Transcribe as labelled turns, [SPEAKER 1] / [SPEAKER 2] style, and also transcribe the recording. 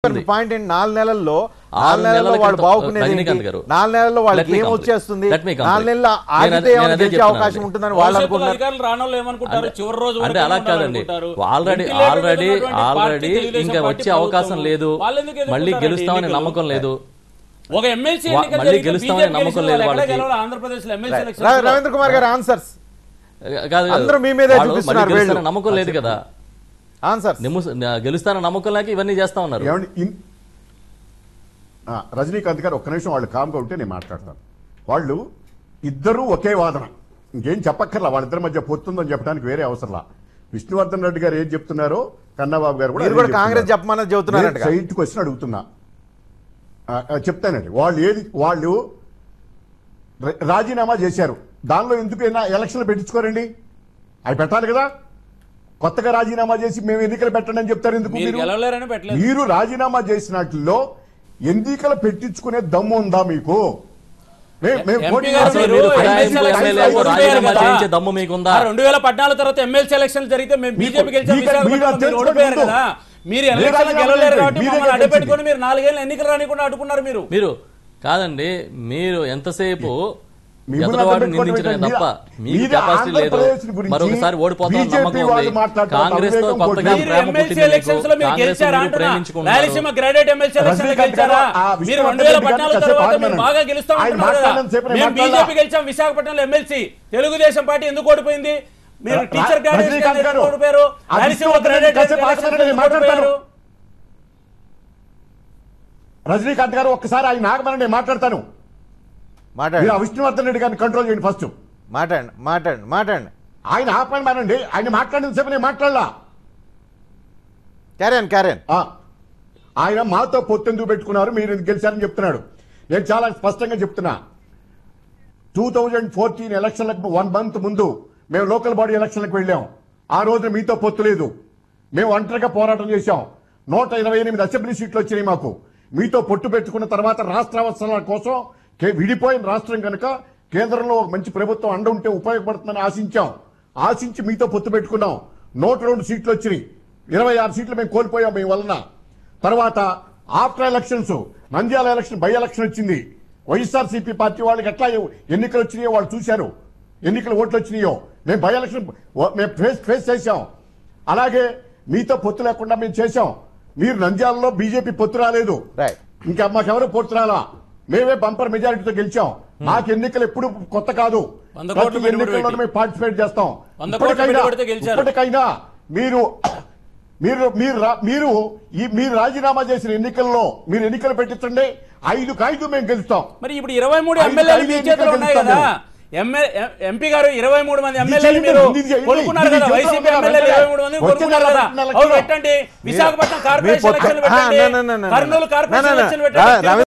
[SPEAKER 1] ఉంది.
[SPEAKER 2] పాయింట్ ఏంటి నాలుగు నెలల్లో
[SPEAKER 1] ఆరు
[SPEAKER 2] నాలుగు నెలల్లో
[SPEAKER 1] నెలల
[SPEAKER 2] వాళ్ళు
[SPEAKER 1] క్రితం-
[SPEAKER 2] బాగుకునేది
[SPEAKER 1] రజనీకాంత్
[SPEAKER 2] ఏంటి?
[SPEAKER 1] గారు.
[SPEAKER 2] నాలుగు నెలల్లో
[SPEAKER 1] Let
[SPEAKER 2] వాళ్ళకి
[SPEAKER 1] me
[SPEAKER 2] ఏం
[SPEAKER 1] complete.
[SPEAKER 2] వచ్చేస్తుంది
[SPEAKER 1] Let me complete.
[SPEAKER 2] నాలుగు నెలల్లో
[SPEAKER 1] నేను
[SPEAKER 2] ఆగితే
[SPEAKER 1] అదే-
[SPEAKER 2] ఏమైనా
[SPEAKER 1] నేను అదే
[SPEAKER 2] గెలిచే
[SPEAKER 1] చెప్తున్నాను
[SPEAKER 2] అవకాశం
[SPEAKER 1] అండి.
[SPEAKER 2] ఉంటుందని వాళ్ళు
[SPEAKER 3] భవిష్యత్తులో
[SPEAKER 2] అనుకుంటున్నారు
[SPEAKER 3] అధికారులు రానోళ్ళు ఏమనుకుంటారు చివరి రోజు
[SPEAKER 1] అంటే
[SPEAKER 3] వరకు
[SPEAKER 1] అలా
[SPEAKER 3] ఉండాలని
[SPEAKER 1] కాదండి
[SPEAKER 3] అనుకుంటారు.
[SPEAKER 1] ఆల్రెడీ
[SPEAKER 3] Ventilator
[SPEAKER 1] ఆల్రెడీ
[SPEAKER 3] ఉన్నటువంటి పార్టీ
[SPEAKER 1] ఆల్రెడీ
[SPEAKER 3] తెలుగుదేశం
[SPEAKER 1] ఇంకా
[SPEAKER 3] పార్టీ
[SPEAKER 1] వచ్చే అవకాశం
[SPEAKER 3] ప్రభుత్వం.
[SPEAKER 1] లేదు
[SPEAKER 3] వాళ్ళు ఎందుకు
[SPEAKER 1] మళ్ళీ
[SPEAKER 3] ఎదుర్కొంటారండి
[SPEAKER 1] గెలుస్తామనే
[SPEAKER 3] ఎన్నికలు?
[SPEAKER 1] నమ్మకం లేదు
[SPEAKER 3] ఒక ఎమ్మెల్సీ
[SPEAKER 1] వా-
[SPEAKER 3] ఎన్నికలు
[SPEAKER 1] మళ్ళీ
[SPEAKER 3] జరిగితే
[SPEAKER 1] గెలుస్తామనే
[SPEAKER 3] BJP
[SPEAKER 1] నమ్మకం
[SPEAKER 3] గెలిచిన
[SPEAKER 1] లేదు
[SPEAKER 3] వాళ్ళు ఎక్కడ
[SPEAKER 1] వాళ్ళకి.
[SPEAKER 3] గెలవాలి ఆంధ్రప్రదేశ్ లో ఎమ్మెల్సీ
[SPEAKER 2] ర-
[SPEAKER 3] ఎలక్షన్స్ లో?
[SPEAKER 2] రవీంద్ర కుమార్ గారు ఆన్సర్స్
[SPEAKER 1] కాదు కాదు.
[SPEAKER 2] అందరూ మీ మీదే
[SPEAKER 1] వాళ్ళు
[SPEAKER 2] చూపిస్తున్నారు
[SPEAKER 1] మళ్ళీ గెలుస్తారనే
[SPEAKER 2] వీళ్ళు.
[SPEAKER 1] నమ్మకం లేదు కదా
[SPEAKER 2] ఆన్సర్స్
[SPEAKER 1] నిమ్ము- గెలుస్తారన్న నమ్మకం లేక ఇవన్నీ చేస్తా ఉన్నారు
[SPEAKER 4] ఏమండి ఇన్- ఆ, రజనీకాంత్ గారు ఒక్క నిమిషం వాళ్ళు కామ్గా ఉంటే నేను మాట్లాడతాను వాళ్ళు ఇద్దరూ ఒకే వాదన ఇంకేం చెప్పక్కర్లా వాళ్ళిద్దరి మధ్య పొత్తుందని చెప్పడానికి వేరే అవసరంలా విష్ణువర్ధన్ రెడ్డి గారు ఏం చెప్తున్నారో కన్నబాబు గారు కూడా
[SPEAKER 2] మీరు
[SPEAKER 4] అదే
[SPEAKER 2] కూడా కాంగ్రెస్
[SPEAKER 4] చెప్తున్నారు.
[SPEAKER 2] చెప్పమన్నది చెబుతున్నారంట
[SPEAKER 4] నేను సైట్ క్వశ్చన్ అడుగుతున్నా ఆ, ఆ, చెప్తానండి వాళ్ళు ఏది వాళ్ళు ర- రాజీనామా చేశారు దానిలో ఎందుకు ఏనా ఎలక్షన్లు పెట్టించుకోరండి అవి పెట్టాలి కదా కొత్తగా రాజీనామా చేసి మేము ఎన్నికలు పెట్టండి అని చెప్తారు ఎందుకు
[SPEAKER 3] మీరు
[SPEAKER 4] మీరు
[SPEAKER 3] గెలవలేరని పెట్టలేదు
[SPEAKER 4] మీరు రాజీనామా చేసినట్లో ఎన్నికలు పెట్టించుకునే దమ్ము ఉందా మీకు మే- మేము
[SPEAKER 3] ఎంపీ
[SPEAKER 4] పోటీ
[SPEAKER 3] గారు
[SPEAKER 1] అసలు
[SPEAKER 4] చేసి-
[SPEAKER 1] మీరు
[SPEAKER 3] మీరు
[SPEAKER 1] ఫిరాయింపుల
[SPEAKER 3] ఎమ్మెల్సీ
[SPEAKER 1] ఎమ్మెల్యేలకు
[SPEAKER 3] ఎలక్షన్లు
[SPEAKER 1] రాజీనామా
[SPEAKER 3] ఓడిపోయారు
[SPEAKER 1] చేయించే
[SPEAKER 3] కదా.
[SPEAKER 1] దమ్ము మీకుందా
[SPEAKER 3] ఆ రెండు వేల పద్నాలుగు తర్వాత ఎమ్మెల్సీ ఎలక్షన్ జరిగితే మేము
[SPEAKER 4] మీకు-
[SPEAKER 3] బీజేపీ గెలిచాం
[SPEAKER 4] మీకు- మీకు
[SPEAKER 3] విశాఖపట్నంలో మీరు
[SPEAKER 4] తెలుసుకోండి
[SPEAKER 3] ఓడిపోయారు
[SPEAKER 4] ముందు.
[SPEAKER 3] కదా మీరు
[SPEAKER 4] మీరు
[SPEAKER 3] ఎలక్షన్
[SPEAKER 4] రాజీనామా
[SPEAKER 3] గెలవలేరు
[SPEAKER 4] చేయండి.
[SPEAKER 3] కాబట్టి
[SPEAKER 4] మీరే
[SPEAKER 3] మమ్మల్ని
[SPEAKER 4] గెలిచింది.
[SPEAKER 3] అడ్డపెట్టుకొని మీరు నాలుగేళ్ళు ఎన్నికలు రానికుండా అడ్డుకున్నారు మీరు
[SPEAKER 1] మీరు కాదండి మీరు ఎంతసేపు
[SPEAKER 4] మిమ్మల్ని
[SPEAKER 1] ఎదరవాడు
[SPEAKER 4] అడ్డం
[SPEAKER 1] నిందించడమే
[SPEAKER 4] పెట్టుకోవడం
[SPEAKER 1] తప్ప
[SPEAKER 4] మీద-
[SPEAKER 1] మీకు
[SPEAKER 4] మీద
[SPEAKER 1] కెపాసిటీ లేదు
[SPEAKER 4] ఆంధ్రప్రదేశ్ గురించి
[SPEAKER 1] మరొకసారి ఓడిపోతాం
[SPEAKER 4] BJP
[SPEAKER 1] నమ్మకం
[SPEAKER 4] వాళ్ళు
[SPEAKER 1] ఉంది
[SPEAKER 4] మాట్లాడుతున్న
[SPEAKER 1] కాంగ్రెస్ తో
[SPEAKER 4] అవివేకం
[SPEAKER 1] కొత్తగా
[SPEAKER 4] కొట్టి-
[SPEAKER 3] మీరు
[SPEAKER 1] ప్రేమ
[SPEAKER 3] ఎమ్మెల్సీ
[SPEAKER 1] పుట్టింది
[SPEAKER 3] ఎలక్షన్స్ లో మీరు
[SPEAKER 1] కాంగ్రెస్
[SPEAKER 3] గెలిచారా
[SPEAKER 1] మీరు
[SPEAKER 3] అంటున్నా
[SPEAKER 1] ప్రేమించుకున్నారు
[SPEAKER 3] రాయలసీమ గ్రాడ్యుయేట్ ఎమ్మెల్సీ ఎలక్షన్ లో
[SPEAKER 4] రజనీకాంత్
[SPEAKER 3] గెలిచారా
[SPEAKER 4] గారు, ఆ
[SPEAKER 3] మీరు
[SPEAKER 4] విష్ణువర్ధన్
[SPEAKER 3] రెండు వేల
[SPEAKER 4] రెడ్డి గారు
[SPEAKER 3] పద్నాలుగు
[SPEAKER 4] కాసేపు
[SPEAKER 3] తర్వాత మీరు
[SPEAKER 4] ఆగమనండి.
[SPEAKER 3] బాగా గెలుస్తాం
[SPEAKER 4] ఆయన
[SPEAKER 3] అంటున్నారు కదా.
[SPEAKER 4] మాట్లాడినంత సేపు నేను
[SPEAKER 3] మేము
[SPEAKER 4] మాట్లాడలా.
[SPEAKER 3] బీజేపీ గెలిచాం విశాఖపట్నంలో ఎమ్మెల్సీ తెలుగుదేశం పార్టీ ఎందుకు ఓడిపోయింది మీరు
[SPEAKER 4] రా-
[SPEAKER 3] టీచర్ గ్రాడ్యుయేట్
[SPEAKER 4] రజనీకాంత్ గారు,
[SPEAKER 3] ఓడిపోయారు
[SPEAKER 4] ఆ
[SPEAKER 3] రాయలసీమ
[SPEAKER 4] విష్ణువర్ధన్ రెడ్డి
[SPEAKER 3] గ్రాడ్యుయేట్
[SPEAKER 4] కాసేపు
[SPEAKER 3] ఎలక్షన్
[SPEAKER 4] ఆగమనండి, నేను
[SPEAKER 3] ఎందుకు ఓడిపోయారు
[SPEAKER 4] మాట్లాడతాను. రజనీకాంత్ గారు ఒక్కసారి ఆయన ఆగమని నేను మాట్లాడతాను మీరు ఆ
[SPEAKER 2] మాట్లాడండి
[SPEAKER 4] విష్ణువర్ధన్ రెడ్డి గారిని కంట్రోల్ చేయండి ఫస్ట్
[SPEAKER 2] మాట్లాడండి మాట్లాడండి మాట్లాడండి
[SPEAKER 4] ఆయన ఆపని మానండి ఆయన మాట్లాడిన సేపు నేను మాట్లాడలా
[SPEAKER 2] క్యారియన్ క్యారియన్
[SPEAKER 4] ఆ, ఆయన మాతో పొత్తెందుకు పెట్టుకున్నారు మీరు ఎందుకు గెలిచారని చెప్తున్నాడు నేను చాలా స్పష్టంగా చెప్తున్నా టూ థౌజండ్ ఫోర్టీన్ ఎలక్షన్లకు వన్ మంత్ ముందు మేము లోకల్ బాడీ ఎలక్షన్లకు వెళ్ళాం ఆ రోజున మీతో పొత్తు లేదు మేము ఒంటరిగా పోరాటం చేశాం నూట ఇరవై ఎనిమిది అసెంబ్లీ సీట్లు వచ్చినాయి మాకు మీతో పొట్టు పెట్టుకున్న తర్వాత రాష్ట్ర అవసరాల కోసం కే- విడిపోయిన రాష్ట్రం కనుక కేంద్రంలో ఒక మంచి ప్రభుత్వం అండ ఉంటే ఉపయోగపడుతుందని ఆశించాం ఆశించి మీతో పొత్తు పెట్టుకున్నాం నూట రెండు సీట్లు వచ్చినాయి ఇరవై ఆరు సీట్లు మేము కోల్పోయాం మీ వలన తర్వాత after elections Nandyal election by election వచ్చింది వైఎస్ఆర్సీపీ పార్టీ వాళ్ళకి ఎట్లా ఎన్నికలు వచ్చినాయో వాళ్ళు చూశారు ఎన్నికలు ఓట్లు వచ్చినాయో మేము బై ఎలక్షన్ ఓ- మేము ఫేస్ ఫేస్ చేశాం అలాగే మీతో పొత్తు లేకుండా మేము చేశాం మీరు నంద్యాలలో బీజేపీ పొత్తు రాలేదు
[SPEAKER 2] రైట్
[SPEAKER 4] ఇంకా మాకెవరు పొత్తు రాలా మేమే బంపర్ మెజారిటీతో గెలిచాం మాకు ఎన్నికలు ఎప్పుడు కొత్త కాదు
[SPEAKER 3] వంద కోట్లు
[SPEAKER 4] ప్రతి
[SPEAKER 3] పెట్టుబడి
[SPEAKER 4] ఎన్నికల్లో
[SPEAKER 3] పెట్టి.
[SPEAKER 4] మేము పార్టిసిపేట్ చేస్తాం
[SPEAKER 3] వంద కోట్లు
[SPEAKER 4] ఇప్పటికైనా
[SPEAKER 3] పెట్టుబడితో గెలిచారు.
[SPEAKER 4] ఇప్పటికైనా మీరు మీరు మీరు రా- మీరు ఈ మీరు రాజీనామా చేసిన ఎన్నికల్లో మీరు ఎన్నికలు పెట్టించండి ఐదు ఐదు మేము గెలుస్తాం
[SPEAKER 3] మరి ఇప్పుడు ఇరవై మూడు
[SPEAKER 4] ఐదు
[SPEAKER 3] ఎమ్మెల్యేలు మీ
[SPEAKER 4] ఐదు
[SPEAKER 3] చేతిలో
[SPEAKER 4] ఎన్నికలు
[SPEAKER 3] ఉన్నాయి
[SPEAKER 4] గెలుస్తాం
[SPEAKER 3] కదా ఎమ్మె- ఎం- ఎంపీ గారు ఇరవై మూడు మంది
[SPEAKER 4] ఇది
[SPEAKER 3] ఎమ్మెల్యేలు
[SPEAKER 4] చేయండి,
[SPEAKER 3] మీరు
[SPEAKER 4] ఇది చేయండి.
[SPEAKER 3] కొనుక్కున్నారు
[SPEAKER 4] ఇది
[SPEAKER 3] కదా
[SPEAKER 4] చెప్తాం
[SPEAKER 3] వైసీపీ
[SPEAKER 4] కదా,
[SPEAKER 3] ఎమ్మెల్యేలు
[SPEAKER 4] వెంటనే.
[SPEAKER 3] ఇరవై మూడు మంది
[SPEAKER 4] వచ్చే
[SPEAKER 3] కొనుక్కున్నారు
[SPEAKER 4] నెల
[SPEAKER 3] కదా
[SPEAKER 4] పెట్టిన
[SPEAKER 3] అవి
[SPEAKER 4] ఎలక్షన్లో.
[SPEAKER 3] పెట్టండి విశాఖపట్నం కార్పొరేషన్
[SPEAKER 2] పొత్తు-
[SPEAKER 3] ఎలక్షన్
[SPEAKER 2] ఆ,
[SPEAKER 3] పెట్టండి
[SPEAKER 2] no, no, no, no, no.
[SPEAKER 3] Kurnool
[SPEAKER 2] No, no,
[SPEAKER 3] corporation
[SPEAKER 2] no.
[SPEAKER 3] Election
[SPEAKER 2] రా-
[SPEAKER 3] పెట్టండి
[SPEAKER 2] రవి-